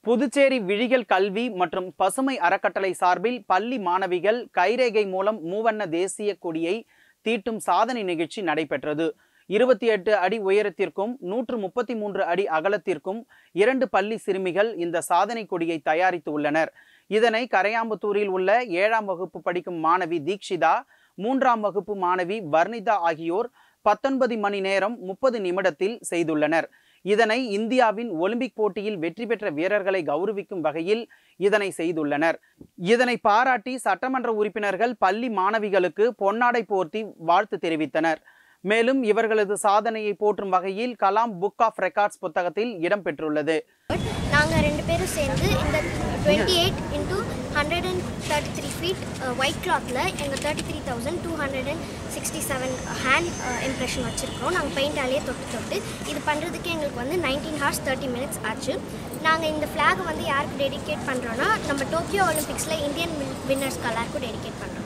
புதுச்சேரி விழிகள் கல்வி மற்றும் பசுமை அறக்கட்டளை சார்பில் பள்ளி மாணவிகள் கைரேகை மூலம் மூவண்ண தேசிய கொடியை தீட்டும் சாதனை நிகழ்ச்சி நடைபெற்றது இருபத்தி எட்டு அடி உயரத்திற்கும் நூற்று முப்பத்தி மூன்று அடி அகலத்திற்கும் இரண்டு பள்ளி சிறுமிகள் இந்த சாதனை கொடியை தயாரித்து உள்ளனர் இதனை கரையாம்புத்தூரில் உள்ள ஏழாம் வகுப்பு படிக்கும் மாணவி தீக்ஷிதா மூன்றாம் வகுப்பு மாணவி வர்ணிதா ஆகியோர் பத்தொன்பது மணி நேரம் முப்பது நிமிடத்தில் செய்துள்ளனர் இதனை இந்தியாவின் ஒலிம்பிக் போட்டியில் வெற்றி பெற்ற வீரர்களை கௌரவிக்கும் வகையில் இதனை செய்துள்ளனர் இதனை பாராட்டி சட்டமன்ற உறுப்பினர்கள் பள்ளி மாணவிகளுக்கு பொன்னாடை போர்த்தி வாழ்த்து தெரிவித்தனர் மேலும் இவர்களது சாதனையை போற்றும் வகையில் கலாம் புக் ஆஃப் ரெக்கார்ட்ஸ் புத்தகத்தில் இடம்பெற்றுள்ளது நாங்கள் ரெண்டு பேரும் சேர்ந்து இந்த twenty eight into hundred and thirty three feet white கிளாத்தில் எங்கள் thirty three thousand two hundred and sixty seven hand impression வச்சுருக்கோம் நாங்கள் பெயிண்டாலேயே தொட்டு தொட்டு இது பண்ணுறதுக்கு எங்களுக்கு வந்து நைன்டீன் ஹார்ஸ் தேர்ட்டி மினிட்ஸ் ஆச்சு நாங்கள் இந்த ஃப்ளாகை வந்து யாருக்கு டெடிகேட் பண்ணுறோன்னா நம்ம டோக்கியோ ஒலிம்பிக்ஸில் இந்தியன் வின்னர்ஸ்க்கு எல்லாருக்கும் டெடிகேட் பண்ணுறோம்